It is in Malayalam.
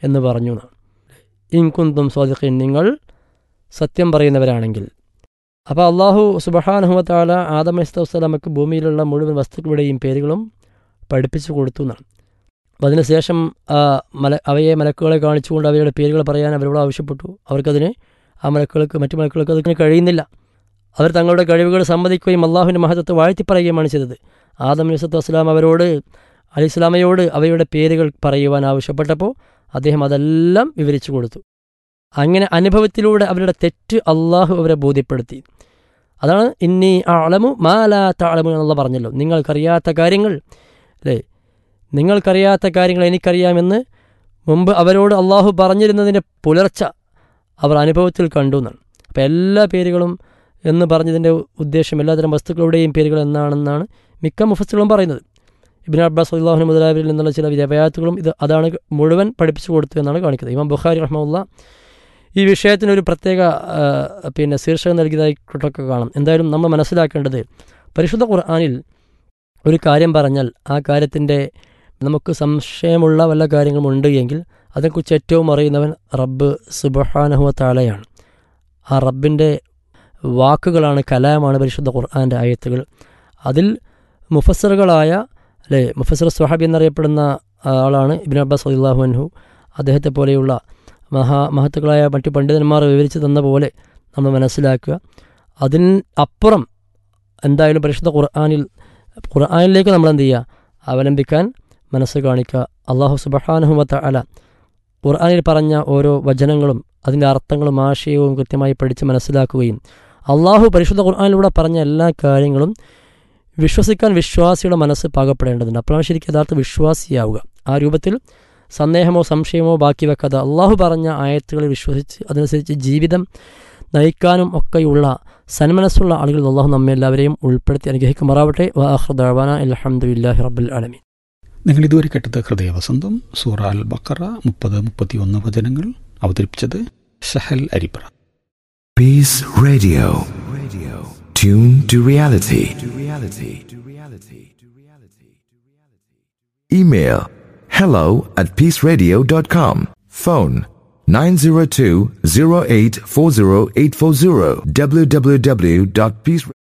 എന്ന് പറഞ്ഞു എന്നാണ്. ഇൻകുന്തും സ്വാദിഖീൻ നിങ്ങൾ സത്യം പറയുന്നവരാണെങ്കിൽ അപ്പോൾ അള്ളാഹു സുബഹാനുഹത്താല ആദം അലിസ്ലാമക്ക് ഭൂമിയിലുള്ള മുഴുവൻ വസ്തുക്കളുടെയും പേരുകളും പഠിപ്പിച്ചു കൊടുത്തു എന്നാണ് അപ്പോൾ അതിനുശേഷം ആ മല അവയെ മലക്കുകളെ കാണിച്ചുകൊണ്ട് അവയുടെ പേരുകൾ പറയാൻ അവരോട് ആവശ്യപ്പെട്ടു അവർക്കതിന് ആ മലക്കുകൾക്ക് മറ്റു മലക്കുകൾക്ക് അതിന് കഴിയുന്നില്ല അവർ തങ്ങളുടെ കഴിവുകൾ സമ്മതിക്കുകയും അള്ളാഹുവിൻ്റെ മഹത്വത്തെ വാഴ്ത്തി പറയുകയുമാണ് ചെയ്തത് ആദം അലിസ്വത്തു വസ്സലാം അവരോട് അലി ഇസ്ലാമയോട് അവയുടെ പേരുകൾ പറയുവാൻ ആവശ്യപ്പെട്ടപ്പോൾ അദ്ദേഹം അതെല്ലാം വിവരിച്ചു കൊടുത്തു അങ്ങനെ അനുഭവത്തിലൂടെ അവരുടെ തെറ്റ് അള്ളാഹു അവരെ ബോധ്യപ്പെടുത്തി അതാണ് ഇന്നി അളമു മാലാ താളമു എന്നുള്ള പറഞ്ഞല്ലോ നിങ്ങൾക്കറിയാത്ത കാര്യങ്ങൾ അല്ലേ നിങ്ങൾക്കറിയാത്ത കാര്യങ്ങൾ എനിക്കറിയാമെന്ന് മുമ്പ് അവരോട് അള്ളാഹു പറഞ്ഞിരുന്നതിൻ്റെ പുലർച്ച അവർ അനുഭവത്തിൽ കണ്ടു എന്നാണ് അപ്പോൾ എല്ലാ പേരുകളും എന്ന് പറഞ്ഞതിൻ്റെ ഉദ്ദേശം എല്ലാതരം വസ്തുക്കളുടെയും പേരുകൾ എന്നാണെന്നാണ് മിക്ക മുഫസ്സുകളും പറയുന്നത് ഇബിൻ അബ്ബാസ് അള്ളാഹുന് മുതലാവരിൽ നിന്നുള്ള ചില രവയാത്തുകളും ഇത് അതാണ് മുഴുവൻ പഠിപ്പിച്ചു കൊടുത്തു എന്നാണ് കാണിക്കുന്നത് ഇമാം ബുഖാരി റഹ്മുള്ള ഈ വിഷയത്തിനൊരു പ്രത്യേക ആ, പിന്നെ ശീർഷകം നൽകിയതായിട്ടൊക്കെ കാണാം എന്തായാലും നമ്മൾ മനസ്സിലാക്കേണ്ടത് പരിശുദ്ധ ഖുർആാനിൽ ഒരു കാര്യം പറഞ്ഞാൽ ആ കാര്യത്തിൻ്റെ നമുക്ക് സംശയമുള്ള വല്ല കാര്യങ്ങളും ഉണ്ട് എങ്കിൽ അതേക്കുറിച്ച് ഏറ്റവും അറിയുന്നവൻ റബ്ബ് സുബഹാനഹുവ താലയാണ് ആ റബ്ബിൻ്റെ വാക്കുകളാണ് കലാമാണ് പരിശുദ്ധ ഖുർആാൻ്റെ ആയത്തുകൾ അതിൽ മുഫസറുകളായ അല്ലേ മുഫസർ സുഹാബി എന്നറിയപ്പെടുന്ന ആളാണ് ഇബിൻ അബ്ബാസ് അള്ളാഹു അൻഹു അദ്ദേഹത്തെ പോലെയുള്ള മഹാ മഹത്തുക്കളായ മറ്റു പണ്ഡിതന്മാർ വിവരിച്ചു തന്ന പോലെ നമ്മൾ മനസ്സിലാക്കുക അതിന് അപ്പുറം എന്തായാലും പരിശുദ്ധ ഖുർആാനിൽ ഖുർആാനിലേക്ക് നമ്മൾ എന്ത് ചെയ്യുക അവലംബിക്കാൻ മനസ്സ് കാണിക്കുക അള്ളാഹു സുബഹാനുഹമത്ത അല ഖുർആാനിൽ പറഞ്ഞ ഓരോ വചനങ്ങളും അതിൻ്റെ അർത്ഥങ്ങളും ആശയവും കൃത്യമായി പഠിച്ച് മനസ്സിലാക്കുകയും അള്ളാഹു പരിശുദ്ധ ഖുർആാനിലൂടെ പറഞ്ഞ എല്ലാ കാര്യങ്ങളും വിശ്വസിക്കാൻ വിശ്വാസിയുടെ മനസ്സ് പാകപ്പെടേണ്ടതുണ്ട് അപ്പോഴാണ് ശരിക്കും യഥാർത്ഥ വിശ്വാസിയാവുക ആ രൂപത്തിൽ സന്ദേഹമോ സംശയമോ ബാക്കി വെക്കാതെ അള്ളാഹു പറഞ്ഞ ആയത്തുകളിൽ വിശ്വസിച്ച് അതനുസരിച്ച് ജീവിതം നയിക്കാനും ഒക്കെയുള്ള സന്മനസ്സുള്ള ആളുകൾ അള്ളാഹു നമ്മെ എല്ലാവരെയും ഉൾപ്പെടുത്തി അനുഗ്രഹിക്കുമാറാവട്ടെ വാഹ്ദാന അലഹമുല്ലാഹി റബ്ബുൽ ആലമീൻ നിങ്ങൾ ഇതുവരെ കേട്ടത് ഹൃദയവസന്തം സൂറ അൽ ബക്കറ മുപ്പത് മുപ്പത്തിയൊന്ന് വചനങ്ങൾ അവതരിപ്പിച്ചത് Shahal Aripra Peace Radio. Radio. Tune to reality. To reality. To reality. To reality. Email hello at peaceradio.com. Phone 902-0840840 www.peace